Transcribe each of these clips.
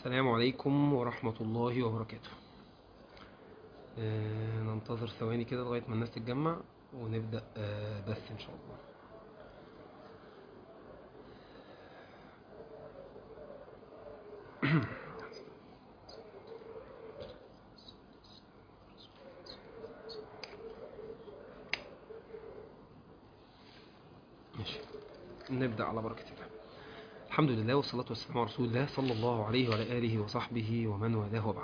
السلام عليكم ورحمة الله وبركاته آه، ننتظر ثواني كده لغاية ما الناس تتجمع ونبدأ آه، بث إن شاء الله ماشي نبدأ على بركة الله الحمد لله والصلاة والسلام على رسول الله صلى الله عليه وعلى آله وصحبه ومن والاه وبعد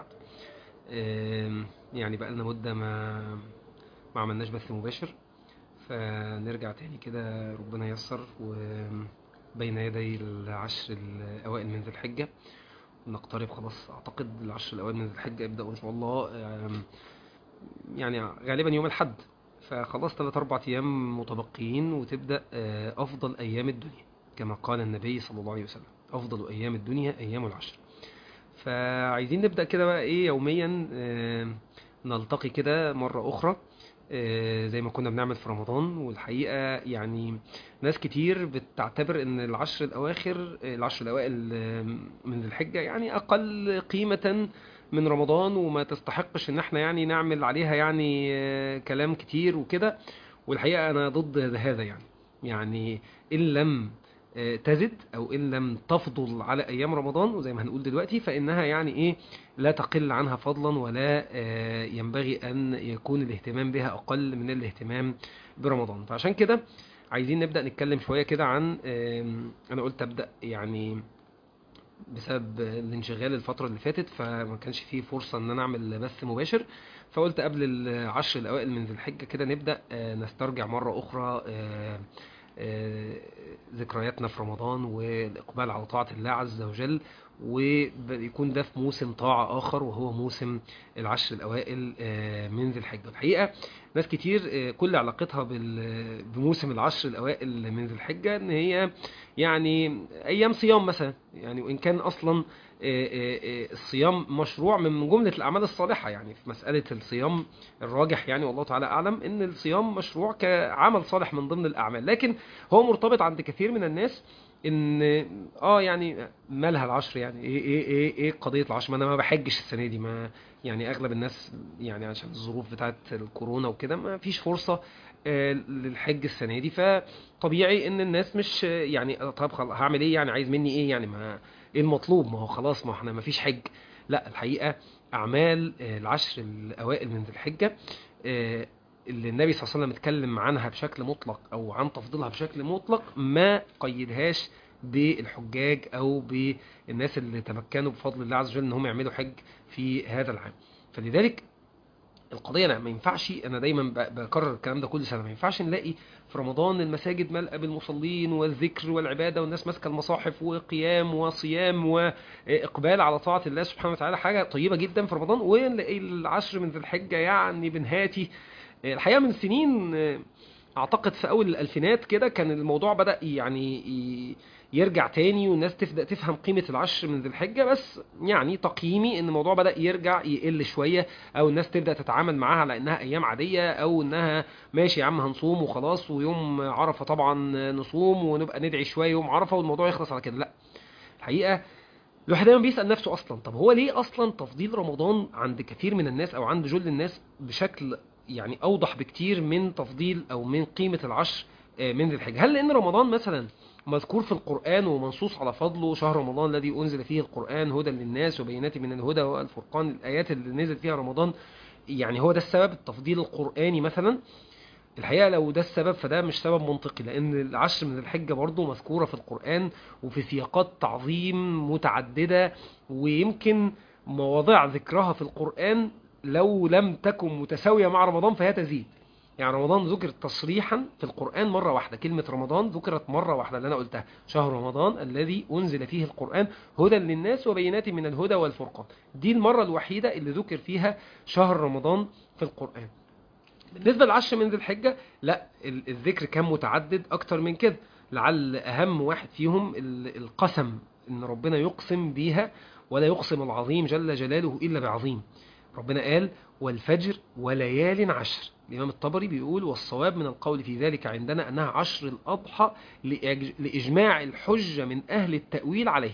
آم، يعني بقى لنا مدة ما ما عملناش بث مباشر فنرجع تاني كده ربنا ييسر وبين يدي العشر الأوائل من ذي الحجة نقترب خلاص أعتقد العشر الأوائل من ذي الحجة يبدأوا إن شاء الله آم، يعني غالبا يوم الحد فخلاص ثلاث أربع أيام متبقيين وتبدأ آه، أفضل أيام الدنيا كما قال النبي صلى الله عليه وسلم أفضل أيام الدنيا أيام العشر فعايزين نبدأ كده بقى إيه يوميا آه، نلتقي كده مرة أخرى آه، زي ما كنا بنعمل في رمضان والحقيقة يعني ناس كتير بتعتبر ان العشر الأواخر آه، العشر الأوائل آه، من ذي الحجة يعني أقل قيمة من رمضان وما تستحقش ان احنا يعني نعمل عليها يعني آه، كلام كتير وكده والحقيقة أنا ضد هذا يعني يعني إن لم آه، تزد أو إن لم تفضل على أيام رمضان وزي ما هنقول دلوقتي فإنها يعني إيه لا تقل عنها فضلا ولا آه، ينبغي أن يكون الاهتمام بها أقل من الاهتمام برمضان فعشان كده عايزين نبدأ نتكلم شوية كده عن آم، أنا قلت أبدأ يعني بسبب الانشغال الفترة اللي فاتت فما كانش فيه فرصة ان انا اعمل بث مباشر فقلت قبل العشر الاوائل من ذي الحجة كده نبدأ آه، نسترجع مرة اخرى آه، آه، ذكرياتنا في رمضان والاقبال على طاعة الله عز وجل ويكون ده في موسم طاعة اخر وهو موسم العشر الاوائل آه، من ذي الحجة الحقيقة ناس كتير آه، كل علاقتها بال- بموسم العشر الاوائل من ذي الحجة ان هي يعني ايام صيام مثلا يعني وان كان اصلا آه، آه، آه، الصيام مشروع من جملة الاعمال الصالحة يعني في مسألة الصيام الراجح يعني والله تعالى اعلم ان الصيام مشروع كعمل صالح من ضمن الاعمال لكن هو مرتبط عند كثير من الناس ان اه يعني مالها العشر يعني ايه ايه ايه ايه قضيه العشر ما انا ما بحجش السنه دي ما يعني اغلب الناس يعني عشان الظروف بتاعت الكورونا وكده ما فيش فرصه آه، للحج السنه دي فطبيعي ان الناس مش آه، يعني طب خلاص هعمل ايه يعني عايز مني ايه يعني ما ايه المطلوب ما هو خلاص ما احنا ما فيش حج لا الحقيقه اعمال آه، العشر الاوائل من ذي الحجه آه، اللي النبي صلى الله عليه وسلم اتكلم عنها بشكل مطلق او عن تفضيلها بشكل مطلق ما قيدهاش بالحجاج او بالناس اللي تمكنوا بفضل الله عز وجل ان هم يعملوا حج في هذا العام فلذلك القضية أنا ما ينفعش أنا دايما ب- بكرر الكلام ده كل سنة ما ينفعش نلاقي في رمضان المساجد ملأى بالمصلين والذكر والعبادة والناس ماسكة المصاحف وقيام وصيام وإقبال على طاعة الله سبحانه وتعالى حاجة طيبة جدا في رمضان ونلاقي العشر من ذي الحجة يعني بنهاتي الحقيقة من سنين أعتقد في أول الألفينات كده كان الموضوع بدأ يعني ي- يرجع تاني والناس تبدأ تفهم قيمة العشر من ذي الحجة بس يعني تقييمي إن الموضوع بدأ يرجع يقل شوية او الناس تبدا تتعامل معاها على انها ايام عاديه او انها ماشي يا عم هنصوم وخلاص ويوم عرفه طبعا نصوم ونبقى ندعي شويه يوم عرفه والموضوع يخلص على كده لا الحقيقه الواحد دايما بيسال نفسه اصلا طب هو ليه اصلا تفضيل رمضان عند كثير من الناس او عند جل الناس بشكل يعني اوضح بكتير من تفضيل او من قيمه العشر آه، من ذي الحجه هل لان رمضان مثلا مذكور في القرآن ومنصوص على فضله شهر رمضان الذي أنزل فيه القرآن هدى للناس وبينات من الهدى والفرقان الآيات اللي نزل فيها رمضان يعني هو ده السبب التفضيل القرآني مثلا الحقيقة لو ده السبب فده مش سبب منطقي لأن العشر من الحجة برضه مذكورة في القرآن وفي سياقات تعظيم متعددة ويمكن مواضيع ذكرها في القرآن لو لم تكن متساوية مع رمضان فهي تزيد يعني رمضان ذكر تصريحا في القرآن مرة واحدة كلمة رمضان ذكرت مرة واحدة اللي أنا قلتها شهر رمضان الذي أنزل فيه القرآن هدى للناس وبينات من الهدى والفرقان دي المرة الوحيدة اللي ذكر فيها شهر رمضان في القرآن بالنسبة للعشر من ذي الحجة لا ال- الذكر كان متعدد أكتر من كده لعل أهم واحد فيهم ال- القسم إن ربنا يقسم بيها ولا يقسم العظيم جل جلاله إلا بعظيم ربنا قال والفجر وليال عشر الإمام الطبري بيقول والصواب من القول في ذلك عندنا أنها عشر الأضحى لإج- لإجماع الحجة من أهل التأويل عليه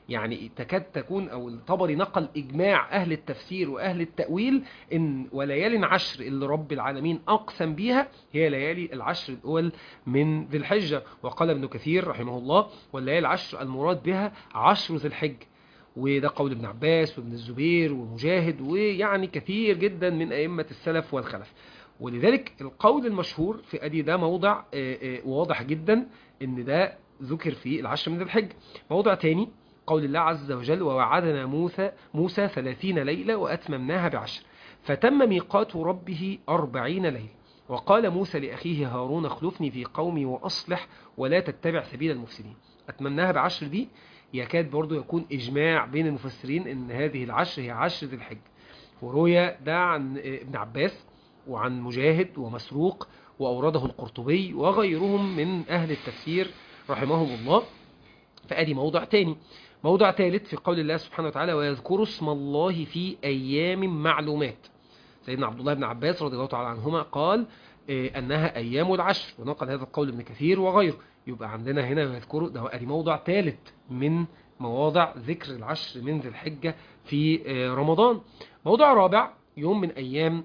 يعني تكاد تكون او الطبري نقل اجماع اهل التفسير واهل التاويل ان وليال عشر اللي رب العالمين اقسم بيها هي ليالي العشر الاول من ذي الحجه وقال ابن كثير رحمه الله والليالي العشر المراد بها عشر ذي الحجه وده قول ابن عباس وابن الزبير ومجاهد ويعني كثير جدا من ائمه السلف والخلف ولذلك القول المشهور في ادي ده موضع آه، آه، واضح جدا ان ده ذكر في العشر من ذي الحجه موضع تاني قول الله عز وجل ووعدنا موسى موسى ثلاثين ليلة وأتممناها بعشر فتم ميقات ربه أربعين ليلة وقال موسى لأخيه هارون اخلفني في قومي وأصلح ولا تتبع سبيل المفسدين أتممناها بعشر دي يكاد برضو يكون إجماع بين المفسرين أن هذه العشر هي عشر ذي الحجة وروي ده عن ابن عباس وعن مجاهد ومسروق وأورده القرطبي وغيرهم من أهل التفسير رحمهم الله فأدي موضع تاني موضع ثالث في قول الله سبحانه وتعالى ويذكر اسم الله في أيام معلومات سيدنا عبد الله بن عباس رضي الله تعالى عنهما قال إيه، أنها أيام العشر ونقل هذا القول ابن كثير وغيره يبقى عندنا هنا يذكر ده أدي موضع ثالث من مواضع ذكر العشر من ذي الحجة في آه، رمضان موضع رابع يوم من أيام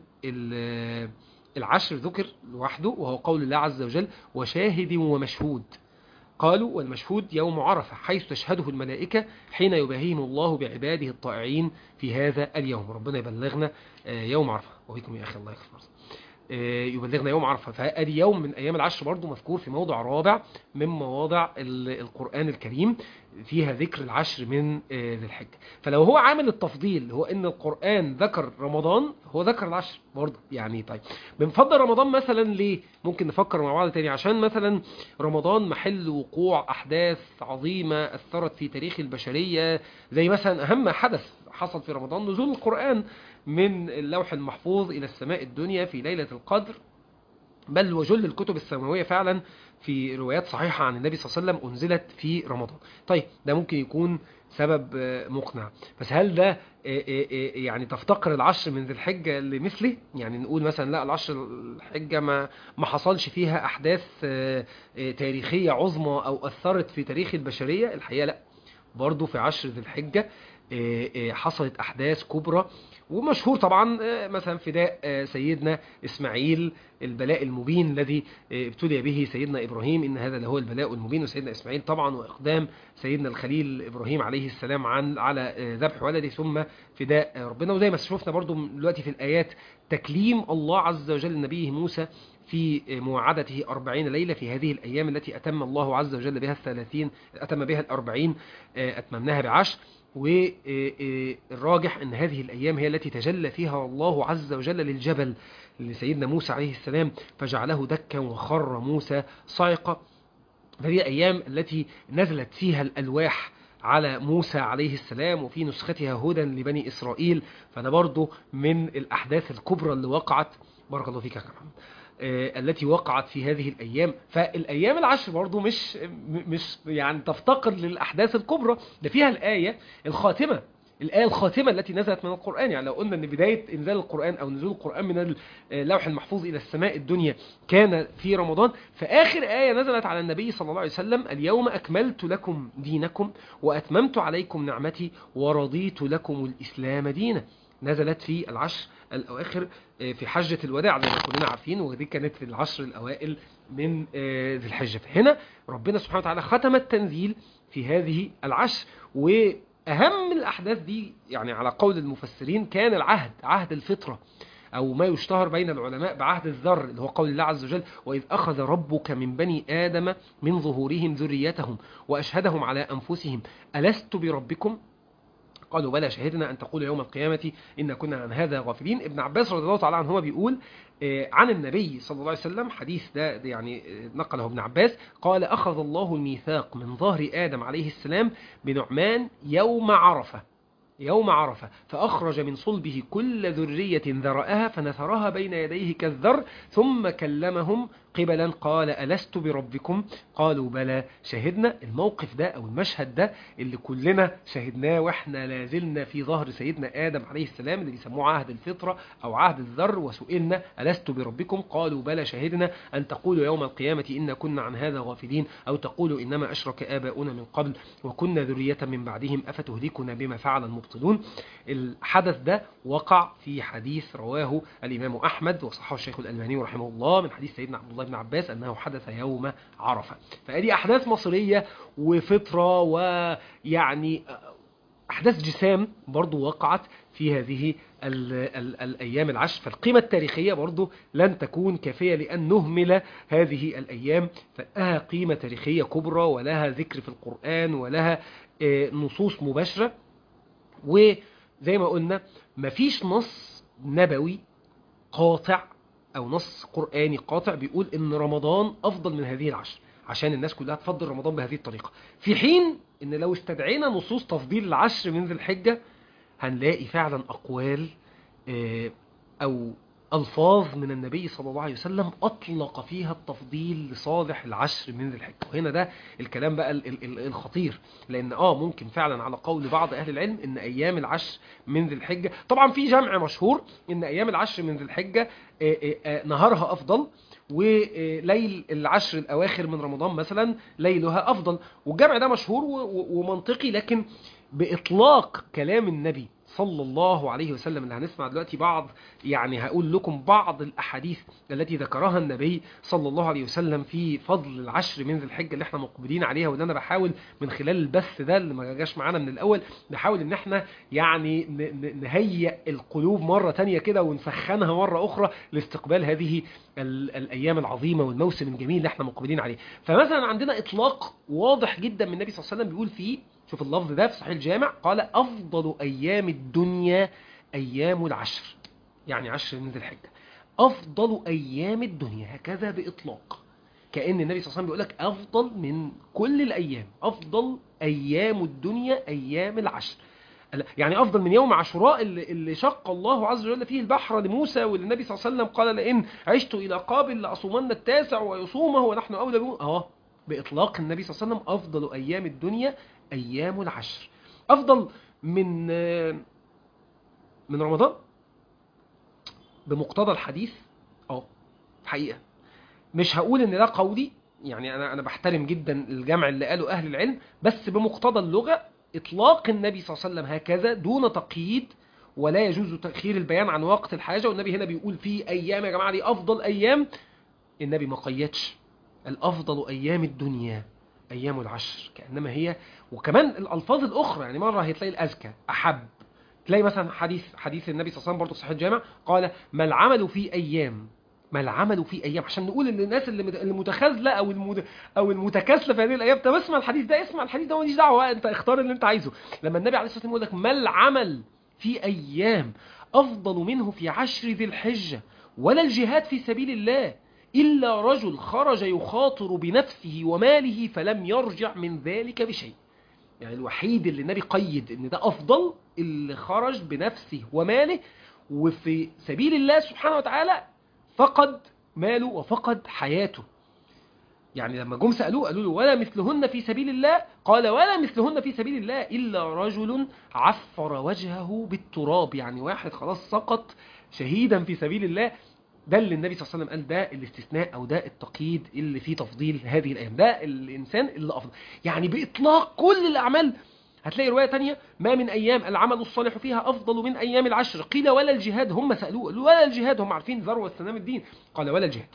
ال- العشر ذكر لوحده وهو قول الله عز وجل وشاهد ومشهود قالوا والمشهود يوم عرفة حيث تشهده الملائكة حين يباهيهم الله بعباده الطائعين في هذا اليوم ربنا يبلغنا آه، يوم عرفة وبكم يا أخي الله يغفر آه، يبلغنا يوم عرفة فأدي يوم من أيام العشر برضو مذكور في موضع رابع من مواضع ال- القرآن الكريم فيها ذكر العشر من آه، ذي الحجة فلو هو عامل التفضيل هو ان القرآن ذكر رمضان هو ذكر العشر برضه يعني طيب بنفضل رمضان مثلا ليه ممكن نفكر مع بعض تاني عشان مثلا رمضان محل وقوع أحداث عظيمة أثرت في تاريخ البشرية زي مثلا أهم حدث حصل في رمضان نزول القرآن من اللوح المحفوظ إلى السماء الدنيا في ليلة القدر بل وجل الكتب السماوية فعلا في روايات صحيحة عن النبي صلى الله عليه وسلم أنزلت في رمضان طيب ده ممكن يكون سبب آه، مقنع بس هل ده آه، آه، آه، يعني تفتقر العشر من ذي الحجة لمثله يعني نقول مثلا لا العشر الحجة ما ما حصلش فيها أحداث آه، آه، تاريخية عظمى أو أثرت في تاريخ البشرية الحقيقة لا برضو في عشر ذي الحجة آه، آه، حصلت أحداث كبرى ومشهور طبعا آه، مثلا فداء آه، سيدنا إسماعيل البلاء المبين الذي آه، ابتلي به سيدنا إبراهيم إن هذا لهو البلاء المبين وسيدنا إسماعيل طبعا وإقدام سيدنا الخليل إبراهيم عليه السلام عن على آه، ذبح ولده ثم فداء آه، ربنا وزي ما شفنا برضو دلوقتي في الآيات تكليم الله عز وجل لنبيه موسى في مواعدته أربعين ليلة في هذه الأيام التي أتم الله عز وجل بها الثلاثين أتم بها الأربعين آه، أتممناها بعشر والراجح أن هذه الأيام هي التي تجلى فيها الله عز وجل للجبل لسيدنا موسى عليه السلام فجعله دكا وخر موسى صعقة فهي أيام التي نزلت فيها الألواح على موسى عليه السلام وفي نسختها هدى لبني إسرائيل فده برضو من الأحداث الكبرى اللي وقعت بارك الله فيك يا محمد آه، التي وقعت في هذه الأيام فالأيام العشر برضو مش م- مش يعني تفتقر للأحداث الكبرى ده فيها الآية الخاتمة الآية الخاتمة التي نزلت من القرآن يعني لو قلنا أن بداية إنزال القرآن أو نزول القرآن من اللوح المحفوظ إلى السماء الدنيا كان في رمضان فآخر آية نزلت على النبي صلى الله عليه وسلم اليوم أكملت لكم دينكم وأتممت عليكم نعمتي ورضيت لكم الإسلام دينا نزلت في العشر الأواخر آه، في حجة الوداع زي ما كلنا عارفين ودي كانت في العشر الأوائل من آه، ذي الحجة فهنا ربنا سبحانه وتعالى ختم التنزيل في هذه العشر وأهم الأحداث دي يعني على قول المفسرين كان العهد عهد الفطرة أو ما يشتهر بين العلماء بعهد الذر اللي هو قول الله عز وجل وإذ أخذ ربك من بني آدم من ظهورهم ذريتهم وأشهدهم على أنفسهم ألست بربكم قالوا بلى شهدنا أن تقول يوم القيامة إن كنا عن هذا غافلين ابن عباس رضي الله تعالى عنهما بيقول آه، عن النبي صلى الله عليه وسلم حديث ده ده يعني آه، نقله ابن عباس قال أخذ الله الميثاق من ظهر آدم عليه السلام بنعمان يوم عرفة يوم عرفة فأخرج من صلبه كل ذرية ذرأها فنثرها بين يديه كالذر ثم كلمهم قبلا قال ألست بربكم قالوا بلى شهدنا الموقف ده أو المشهد ده اللي كلنا شهدناه وإحنا لازلنا في ظهر سيدنا آدم عليه السلام اللي بيسموه عهد الفطرة أو عهد الذر وسئلنا ألست بربكم قالوا بلى شهدنا أن تقولوا يوم القيامة إن كنا عن هذا غافلين أو تقولوا إنما أشرك آباؤنا من قبل وكنا ذرية من بعدهم أفتهلكنا بما فعل المبطلون الحدث ده وقع في حديث رواه الإمام أحمد وصححه الشيخ الألباني رحمه الله من حديث سيدنا عبد الله بن عباس أنه حدث يوم عرفة فهذه أحداث مصرية وفطرة ويعني أحداث جسام برضو وقعت في هذه ال ال الأيام العشر فالقيمة التاريخية برضو لن تكون كافية لأن نهمل هذه الأيام فلها قيمة تاريخية كبرى ولها ذكر في القرآن ولها نصوص مباشرة وزي ما قلنا مفيش نص نبوي قاطع أو نص قرآني قاطع بيقول إن رمضان أفضل من هذه العشر عشان الناس كلها تفضل رمضان بهذه الطريقة في حين إن لو استدعينا نصوص تفضيل العشر من ذي الحجة هنلاقي فعلا أقوال أو ألفاظ من النبي صلى الله عليه وسلم أطلق فيها التفضيل لصالح العشر من ذي الحجة وهنا ده الكلام بقى الخطير لأن آه ممكن فعلا على قول بعض أهل العلم إن أيام العشر من ذي الحجة طبعا في جمع مشهور إن أيام العشر من ذي الحجة نهارها أفضل وليل العشر الأواخر من رمضان مثلا ليلها أفضل والجمع ده مشهور ومنطقي لكن بإطلاق كلام النبي صلى الله عليه وسلم اللي هنسمع دلوقتي بعض يعني هقول لكم بعض الأحاديث التي ذكرها النبي صلى الله عليه وسلم في فضل العشر من ذي الحجة اللي احنا مقبلين عليها واللي أنا بحاول من خلال البث ده اللي ما جاش معانا من الأول نحاول إن احنا يعني نهيئ القلوب مرة تانية كده ونسخنها مرة أخرى لاستقبال هذه الأيام العظيمة والموسم الجميل اللي احنا مقبلين عليه فمثلا عندنا إطلاق واضح جدا من النبي صلى الله عليه وسلم بيقول فيه شوف اللفظ ده في صحيح الجامع قال أفضل أيام الدنيا أيام العشر يعني عشر من ذي الحجة أفضل أيام الدنيا هكذا بإطلاق كأن النبي صلى الله عليه وسلم بيقول لك أفضل من كل الأيام أفضل أيام الدنيا أيام العشر يعني أفضل من يوم عاشوراء اللي, اللي شق الله عز وجل فيه البحر لموسى والنبي صلى الله عليه وسلم قال لئن عشت إلى قابل لأصومن التاسع ويصومه ونحن أولى به أهو بإطلاق النبي صلى الله عليه وسلم أفضل أيام الدنيا أيام العشر أفضل من من رمضان بمقتضى الحديث اه حقيقة مش هقول ان ده قولي يعني انا انا بحترم جدا الجمع اللي قاله اهل العلم بس بمقتضى اللغة اطلاق النبي صلى الله عليه وسلم هكذا دون تقييد ولا يجوز تأخير البيان عن وقت الحاجة والنبي هنا بيقول في ايام يا جماعة دي افضل ايام النبي ما قيدش الافضل ايام الدنيا ايام العشر كانما هي وكمان الالفاظ الاخرى يعني مره هتلاقي الازكى احب تلاقي مثلا حديث حديث النبي صلى الله عليه وسلم برضه صحيح الجامع قال ما العمل في ايام ما العمل في ايام عشان نقول ان الناس اللي المتخاذله او المد... او المتكاسله في هذه الايام طب اسمع الحديث ده اسمع الحديث ده ماليش دعوه انت اختار اللي انت عايزه لما النبي عليه الصلاه والسلام يقول لك ما العمل في ايام افضل منه في عشر ذي الحجه ولا الجهاد في سبيل الله إلا رجل خرج يخاطر بنفسه وماله فلم يرجع من ذلك بشيء يعني الوحيد اللي النبي قيد ان ده أفضل اللي خرج بنفسه وماله وفي سبيل الله سبحانه وتعالى فقد ماله وفقد حياته يعني لما جم سألوه قالوا له ولا مثلهن في سبيل الله قال ولا مثلهن في سبيل الله إلا رجل عفر وجهه بالتراب يعني واحد خلاص سقط شهيدا في سبيل الله ده اللي النبي صلى الله عليه وسلم قال ده الاستثناء او ده التقييد اللي فيه تفضيل هذه الايام ده الانسان اللي افضل يعني باطلاق كل الاعمال هتلاقي روايه تانية ما من ايام العمل الصالح فيها افضل من ايام العشر قيل ولا الجهاد هم سالوه قالوا ولا الجهاد هم عارفين ذروه سنام الدين قال ولا الجهاد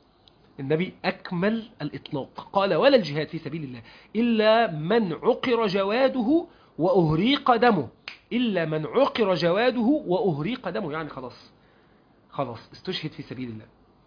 النبي أكمل الإطلاق قال ولا الجهاد في سبيل الله إلا من عقر جواده وأهريق دمه إلا من عقر جواده وأهريق دمه يعني خلاص خلاص استشهد في سبيل الله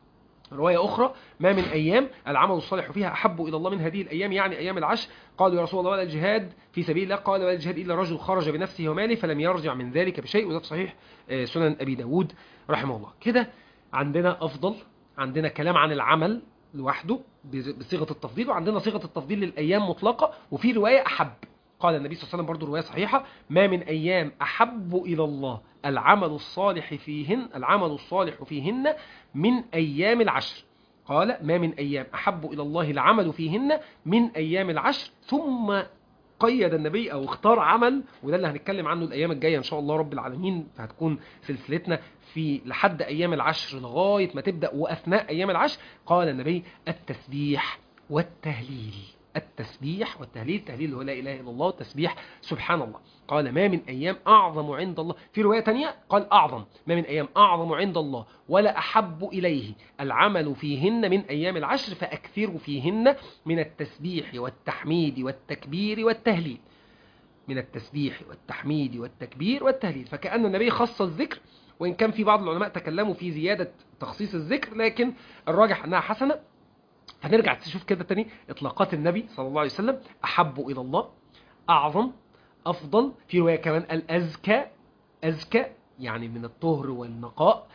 رواية أخرى ما من أيام العمل الصالح فيها أحب إلى الله من هذه الأيام يعني أيام العشر قالوا يا رسول الله ولا الجهاد في سبيل الله قال ولا الجهاد إلا رجل خرج بنفسه وماله فلم يرجع من ذلك بشيء وده صحيح سنن أبي داود رحمه الله كده عندنا أفضل عندنا كلام عن العمل لوحده بصيغة التفضيل وعندنا صيغة التفضيل للأيام مطلقة وفي رواية أحب قال النبي صلى الله عليه وسلم برضو رواية صحيحة ما من أيام أحب إلى الله العمل الصالح فيهن العمل الصالح فيهن من أيام العشر قال ما من أيام أحب إلى الله العمل فيهن من أيام العشر ثم قيد النبي أو اختار عمل وده اللي هنتكلم عنه الأيام الجاية إن شاء الله رب العالمين فهتكون سلسلتنا في لحد أيام العشر لغاية ما تبدأ وأثناء أيام العشر قال النبي التسبيح والتهليل التسبيح والتهليل التهليل هو لا إله إلا الله والتسبيح سبحان الله قال ما من أيام أعظم عند الله في رواية تانية قال أعظم ما من أيام أعظم عند الله ولا أحب إليه العمل فيهن من أيام العشر فأكثروا فيهن من التسبيح والتحميد والتكبير والتهليل من التسبيح والتحميد والتكبير والتهليل فكأن النبي خص الذكر وإن كان في بعض العلماء تكلموا في زيادة تخصيص الذكر لكن الراجح أنها حسنة هنرجع تشوف كده تاني إطلاقات النبي صلى الله عليه وسلم أحب إلى الله أعظم أفضل في رواية كمان الأزكى أزكى يعني من الطهر والنقاء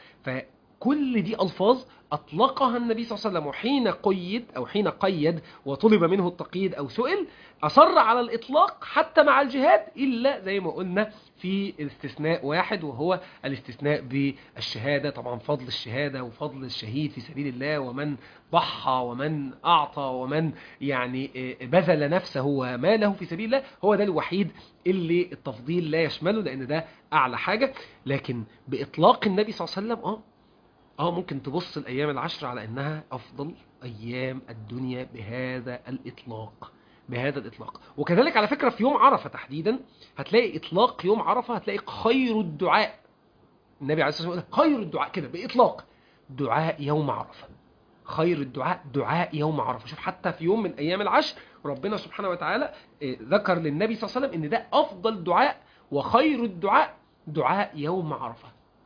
فكل دي ألفاظ أطلقها النبي صلى الله عليه وسلم وحين قيد أو حين قيد وطلب منه التقييد أو سئل أصر على الإطلاق حتى مع الجهاد إلا زي ما قلنا في استثناء واحد وهو الاستثناء بالشهادة طبعا فضل الشهادة وفضل الشهيد في سبيل الله ومن ضحى ومن أعطى ومن يعني بذل نفسه وماله في سبيل الله هو ده الوحيد اللي التفضيل لا يشمله لأن ده أعلى حاجة لكن بإطلاق النبي صلى الله عليه وسلم آه اه ممكن تبص الايام العشر على انها افضل ايام الدنيا بهذا الاطلاق بهذا الاطلاق وكذلك على فكره في يوم عرفه تحديدا هتلاقي اطلاق يوم عرفه هتلاقي خير الدعاء النبي عليه الصلاه والسلام خير الدعاء كده باطلاق دعاء يوم عرفه خير الدعاء دعاء يوم عرفه شوف حتى في يوم من ايام العشر ربنا سبحانه وتعالى ذكر للنبي صلى الله عليه وسلم ان ده افضل دعاء وخير الدعاء دعاء يوم عرفه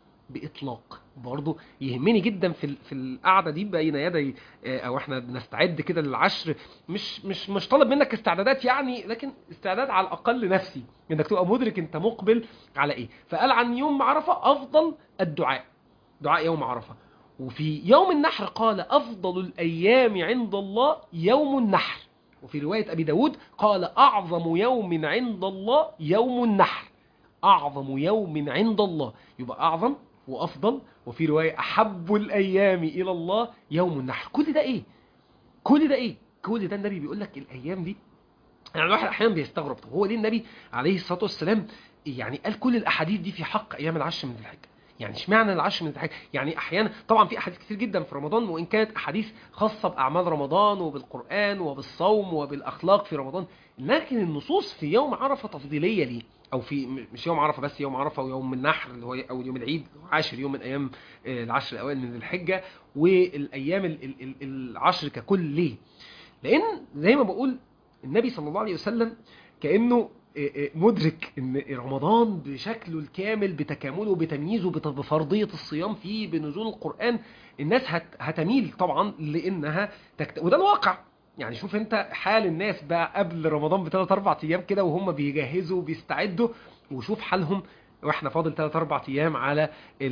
باطلاق برضه يهمني جدا في في القعده دي بين يدي او احنا بنستعد كده للعشر مش مش مش طالب منك استعدادات يعني لكن استعداد على الاقل نفسي انك تبقى مدرك انت مقبل على ايه فقال عن يوم عرفه افضل الدعاء دعاء يوم عرفه وفي يوم النحر قال افضل الايام عند الله يوم النحر وفي روايه ابي داود قال اعظم يوم عند الله يوم النحر اعظم يوم عند الله يبقى اعظم وافضل وفي روايه احب الايام الى الله يوم النحر كل ده ايه كل ده ايه كل ده النبي بيقول لك الايام دي يعني الواحد احيانا بيستغرب طب هو ليه النبي عليه الصلاه والسلام يعني قال كل الاحاديث دي في حق ايام العشر من ذي الحجه يعني اشمعنى العشر من ذي الحجه يعني احيانا طبعا في احاديث كتير جدا في رمضان وان كانت احاديث خاصه باعمال رمضان وبالقران وبالصوم وبالاخلاق في رمضان لكن النصوص في يوم عرفه تفضيليه ليه او في مش يوم عرفه بس يوم عرفه ويوم النحر اللي هو او يوم العيد عاشر يوم من ايام العشر الاوائل من الحجه والايام العشر ككل ليه لان زي ما بقول النبي صلى الله عليه وسلم كانه مدرك ان رمضان بشكله الكامل بتكامله بتمييزه بفرضيه الصيام فيه بنزول القران الناس هتميل طبعا لانها تكت... وده الواقع يعني شوف انت حال الناس بقى قبل رمضان بثلاث اربع ايام كده وهم بيجهزوا وبيستعدوا وشوف حالهم واحنا فاضل ثلاث اربع ايام على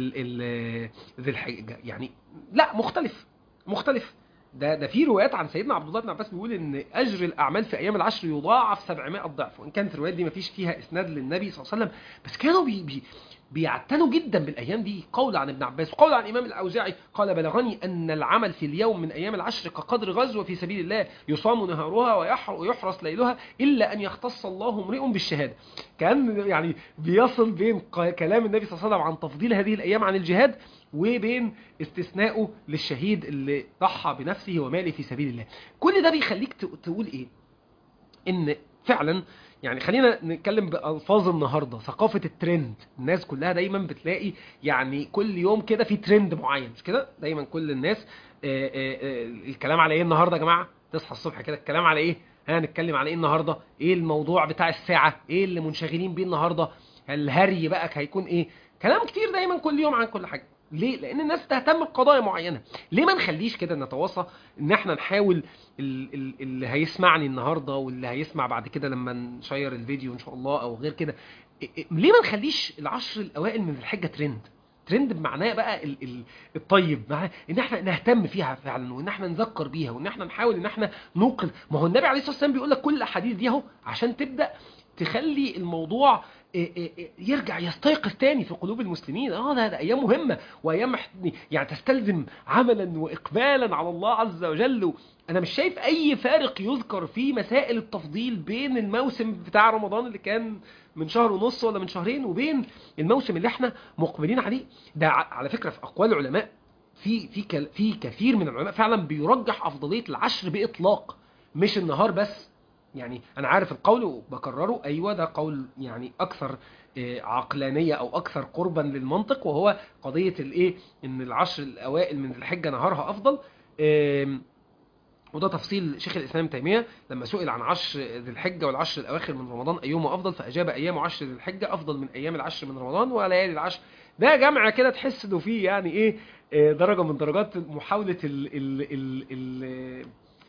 ذي الحجه يعني لا مختلف مختلف ده ده في روايات عن سيدنا عبد الله بن عباس بيقول ان اجر الاعمال في ايام العشر يضاعف 700 ضعف وان كانت الروايات دي ما فيش فيها اسناد للنبي صلى الله عليه وسلم بس كانوا بي بي بيعتنوا جدا بالايام دي قول عن ابن عباس وقول عن الامام الاوزاعي قال بلغني ان العمل في اليوم من ايام العشر كقدر غزوه في سبيل الله يصام نهارها ويحرس ليلها الا ان يختص الله امرئ بالشهاده كان يعني بيصل بين كلام النبي صلى الله عليه وسلم عن تفضيل هذه الايام عن الجهاد وبين استثنائه للشهيد اللي ضحى بنفسه وماله في سبيل الله كل ده بيخليك تقول ايه ان فعلا يعني خلينا نتكلم بألفاظ النهارده ثقافة الترند الناس كلها دايما بتلاقي يعني كل يوم كده في ترند معين مش كده دايما كل الناس آآ آآ الكلام على ايه النهارده يا جماعه تصحى الصبح كده الكلام على ايه هنتكلم على ايه النهارده ايه الموضوع بتاع الساعه ايه اللي منشغلين بيه النهارده الهري بقى هيكون ايه كلام كتير دايما كل يوم عن كل حاجه ليه؟ لأن الناس تهتم بقضايا معينة. ليه ما نخليش كده نتواصى إن إحنا نحاول اللي هيسمعني النهاردة واللي هيسمع بعد كده لما نشير الفيديو إن شاء الله أو غير كده. ليه ما نخليش العشر الأوائل من الحجة ترند؟ ترند بمعناه بقى ال ال الطيب معناه ان احنا نهتم فيها فعلا وان احنا نذكر بيها وان احنا نحاول ان احنا نوقظ ما هو النبي عليه الصلاه والسلام بيقول لك كل الاحاديث دي اهو عشان تبدا تخلي الموضوع إيه إيه إيه يرجع يستيقظ تاني في قلوب المسلمين اه ده, ده ايام مهمه وايام مح- يعني تستلزم عملا واقبالا على الله عز وجل انا مش شايف اي فارق يذكر في مسائل التفضيل بين الموسم بتاع رمضان اللي كان من شهر ونص ولا من شهرين وبين الموسم اللي احنا مقبلين عليه ده ع- على فكره في اقوال العلماء في في كل- في كثير من العلماء فعلا بيرجح افضليه العشر باطلاق مش النهار بس يعني انا عارف القول وبكرره ايوه ده قول يعني اكثر آه، عقلانيه او اكثر قربا للمنطق وهو قضيه الايه ان العشر الاوائل من ذي الحجه نهارها افضل آم، وده تفصيل شيخ الاسلام ابن تيميه لما سئل عن عشر ذي الحجه والعشر الاواخر من رمضان ايهما افضل فاجاب ايام عشر ذي الحجه افضل من ايام العشر من رمضان وليالي العشر ده جمع كده تحس انه فيه يعني ايه آه، درجه من درجات محاوله ال ال ال ال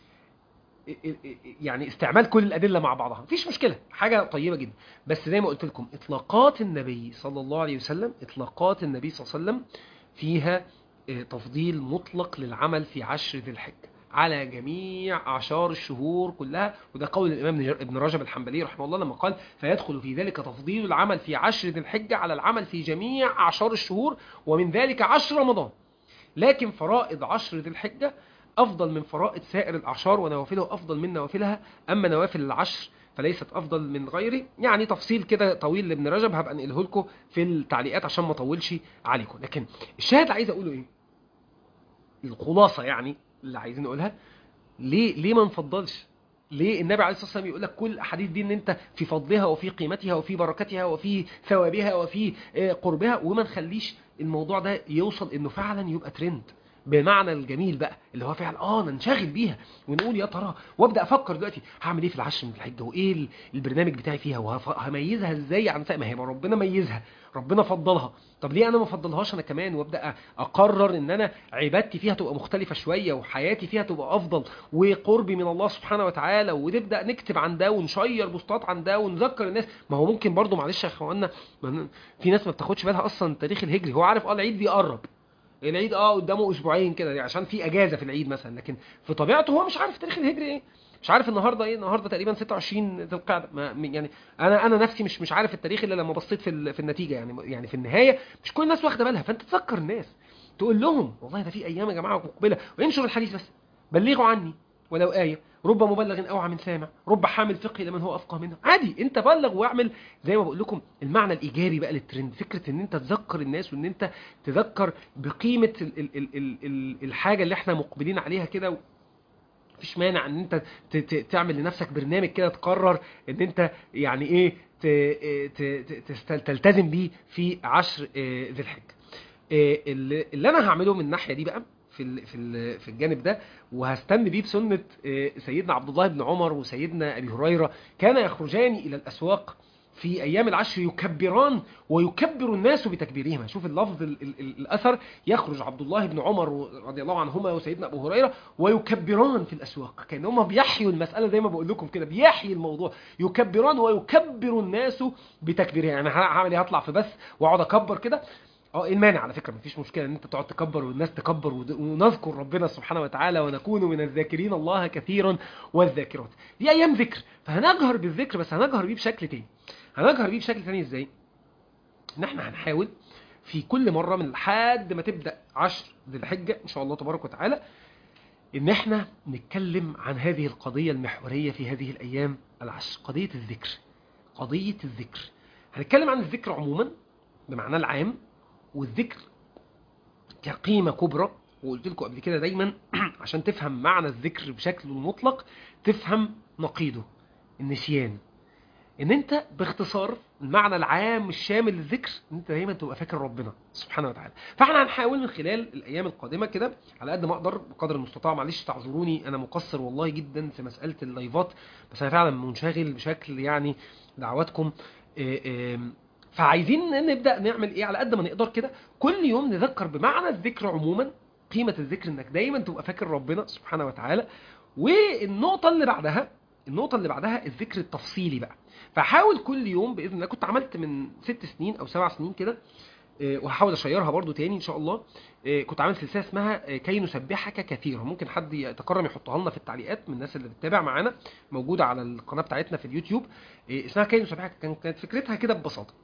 يعني استعمال كل الادله مع بعضها مفيش مشكله حاجه طيبه جدا بس زي ما قلت لكم اطلاقات النبي صلى الله عليه وسلم اطلاقات النبي صلى الله عليه وسلم فيها آه، تفضيل مطلق للعمل في عشر ذي الحجه على جميع اعشار الشهور كلها وده قول الامام ابن رجب الحنبلي رحمه الله لما قال فيدخل في ذلك تفضيل العمل في عشر ذي الحجه على العمل في جميع اعشار الشهور ومن ذلك عشر رمضان لكن فرائض عشر ذي الحجه أفضل من فرائض سائر الأعشار ونوافله أفضل من نوافلها أما نوافل العشر فليست أفضل من غيره يعني تفصيل كده طويل لابن رجب هبقى انقله لكم في التعليقات عشان ما اطولش عليكم لكن الشاهد اللي عايز أقوله إيه الخلاصة يعني اللي عايزين نقولها ليه ليه ما نفضلش ليه النبي عليه الصلاه والسلام يقول لك كل الاحاديث دي ان انت في فضلها وفي قيمتها وفي بركتها وفي ثوابها وفي آه، قربها وما نخليش الموضوع ده يوصل انه فعلا يبقى ترند بمعنى الجميل بقى اللي هو فعلا اه ننشغل بيها ونقول يا ترى وابدا افكر دلوقتي هعمل ايه في العشر من الحجه وايه ال- البرنامج بتاعي فيها وهميزها ازاي عن سائر ما هي ما ربنا ميزها ربنا فضلها طب ليه انا ما افضلهاش انا كمان وابدا اقرر ان انا عبادتي فيها تبقى مختلفه شويه وحياتي فيها تبقى افضل وقربي من الله سبحانه وتعالى ونبدا نكتب عن ده ونشير بوستات عن ده ونذكر الناس ما هو ممكن برضو معلش يا اخوانا ما- في ناس ما بتاخدش بالها اصلا التاريخ الهجري هو عارف اه العيد بيقرب العيد اه قدامه اسبوعين كده عشان في اجازه في العيد مثلا لكن في طبيعته هو مش عارف التاريخ الهجري ايه مش عارف النهارده ايه النهارده تقريبا 26 ذي القعده ما يعني انا انا نفسي مش مش عارف التاريخ الا لما بصيت في ال- في النتيجه يعني يعني في النهايه مش كل الناس واخده بالها فانت تذكر الناس تقول لهم والله ده في ايام يا جماعه مقبله وانشر الحديث بس بلغوا عني ولو آية رب مبلغ أوعى من سامع رب حامل فقه لمن هو أفقه منه عادي أنت بلغ واعمل زي ما بقول لكم المعنى الإيجابي بقى للترند فكرة أن أنت تذكر الناس وأن أنت تذكر بقيمة ال ال ال ال ال الحاجة اللي احنا مقبلين عليها كده مفيش مانع ان انت ت- ت- تعمل لنفسك برنامج كده تقرر ان انت يعني ايه ت- ت- ت- تست- تلتزم بيه في عشر آه، ذي الحجه آه، اللي اللي انا هعمله من الناحيه دي بقى في ال- في ال- في الجانب ده وهستن بيه بسنه آه، سيدنا عبد الله بن عمر وسيدنا ابي هريره كان يخرجان الى الاسواق في ايام العشر يكبران ويكبر الناس بتكبيرهما شوف اللفظ ال ال ال الاثر يخرج عبد الله بن عمر رضي الله عنهما وسيدنا ابو هريره ويكبران في الاسواق كانهم بيحيوا المساله زي ما بقول لكم كده بيحيي الموضوع يكبران ويكبر الناس بتكبيرها يعني هعمل ايه هطلع في بث واقعد اكبر كده اه ايه المانع على فكره مفيش مشكله ان انت تقعد تكبر والناس تكبر ود- ونذكر ربنا سبحانه وتعالى ونكون من الذاكرين الله كثيرا والذاكرات دي ايام ذكر فهنجهر بالذكر بس هنجهر بيه بشكل تاني هنجهر بيه بشكل تاني ازاي ان احنا هنحاول في كل مره من لحد ما تبدا عشر ذي الحجه ان شاء الله تبارك وتعالى ان احنا نتكلم عن هذه القضيه المحوريه في هذه الايام العشر قضيه الذكر قضيه الذكر هنتكلم عن الذكر عموما بمعناه العام والذكر كقيمة كبرى وقلت لكم قبل كده دايما عشان تفهم معنى الذكر بشكل مطلق تفهم نقيضه النسيان ان انت باختصار المعنى العام الشامل للذكر ان انت دايما تبقى فاكر ربنا سبحانه وتعالى فاحنا هنحاول من خلال الايام القادمه كده على قد ما اقدر بقدر المستطاع معلش تعذروني انا مقصر والله جدا في مساله اللايفات بس انا فعلا منشغل بشكل يعني دعواتكم إيه إيه فعايزين نبدا نعمل ايه على قد ما نقدر كده كل يوم نذكر بمعنى الذكر عموما قيمه الذكر انك دايما تبقى فاكر ربنا سبحانه وتعالى والنقطه اللي بعدها النقطه اللي بعدها الذكر التفصيلي بقى فحاول كل يوم باذن الله كنت عملت من ست سنين او سبع سنين كده آه، وهحاول اشيرها برضو تاني ان شاء الله آه، كنت عامل سلسله اسمها آه، كي نسبحك كثيرا ممكن حد يتكرم يحطها لنا في التعليقات من الناس اللي بتتابع معانا موجوده على القناه بتاعتنا في اليوتيوب آه، اسمها كي نسبحك كان- كانت فكرتها كده ببساطه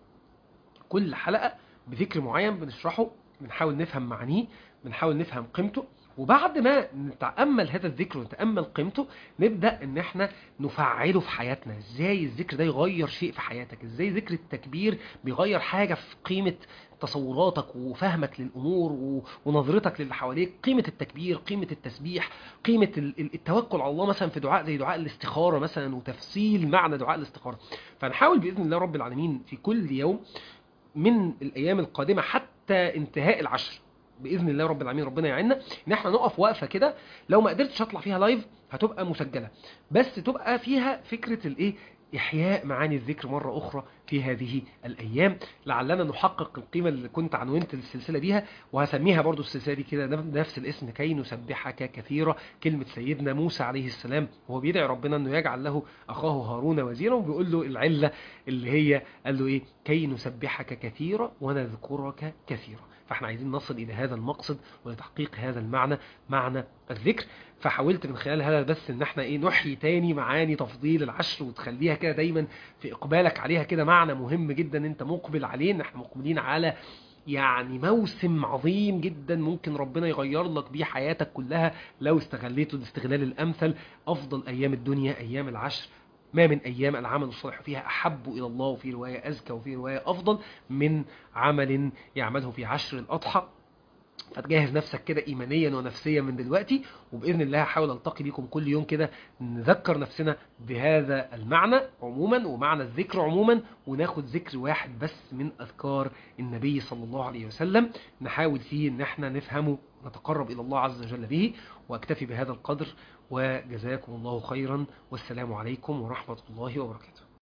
كل حلقه بذكر معين بنشرحه بنحاول نفهم معانيه بنحاول نفهم قيمته وبعد ما نتأمل هذا الذكر ونتأمل قيمته نبدأ ان احنا نفعله في حياتنا ازاي الذكر ده يغير شيء في حياتك ازاي ذكر التكبير بيغير حاجة في قيمة تصوراتك وفهمك للأمور و- ونظرتك للي حواليك قيمة التكبير قيمة التسبيح قيمة ال- ال- التوكل على الله مثلا في دعاء زي دعاء الاستخارة مثلا وتفصيل معنى دعاء الاستخارة فنحاول بإذن الله رب العالمين في كل يوم من الايام القادمه حتى انتهاء العشر باذن الله رب العالمين ربنا يعيننا ان احنا نقف وقفه كده لو ما قدرتش اطلع فيها لايف هتبقى مسجله بس تبقى فيها فكره الايه احياء معاني الذكر مره اخرى في هذه الايام لعلنا نحقق القيمه اللي كنت عنونت السلسله بيها وهسميها برضو السلسله دي كده نفس الاسم كي نسبحك كثيرا كلمه سيدنا موسى عليه السلام وهو بيدعي ربنا انه يجعل له اخاه هارون وزيرا وبيقول له العله اللي هي قال له ايه كي نسبحك كثيرا ونذكرك كثيرا فاحنا عايزين نصل الى هذا المقصد ولتحقيق هذا المعنى معنى الذكر فحاولت من خلال هذا بس ان احنا ايه نحيي تاني معاني تفضيل العشر وتخليها كده دايما في اقبالك عليها كده معنى مهم جدا انت مقبل عليه ان احنا مقبلين على يعني موسم عظيم جدا ممكن ربنا يغير لك بيه حياتك كلها لو استغليته الاستغلال الامثل افضل ايام الدنيا ايام العشر ما من ايام العمل الصالح فيها احب الى الله وفي روايه ازكى وفي روايه افضل من عمل يعمله في عشر الاضحى فتجهز نفسك كده ايمانيا ونفسيا من دلوقتي وباذن الله هحاول التقي بيكم كل يوم كده نذكر نفسنا بهذا المعنى عموما ومعنى الذكر عموما وناخد ذكر واحد بس من اذكار النبي صلى الله عليه وسلم نحاول فيه ان احنا نفهمه نتقرب الى الله عز وجل به واكتفي بهذا القدر وجزاكم الله خيرا والسلام عليكم ورحمه الله وبركاته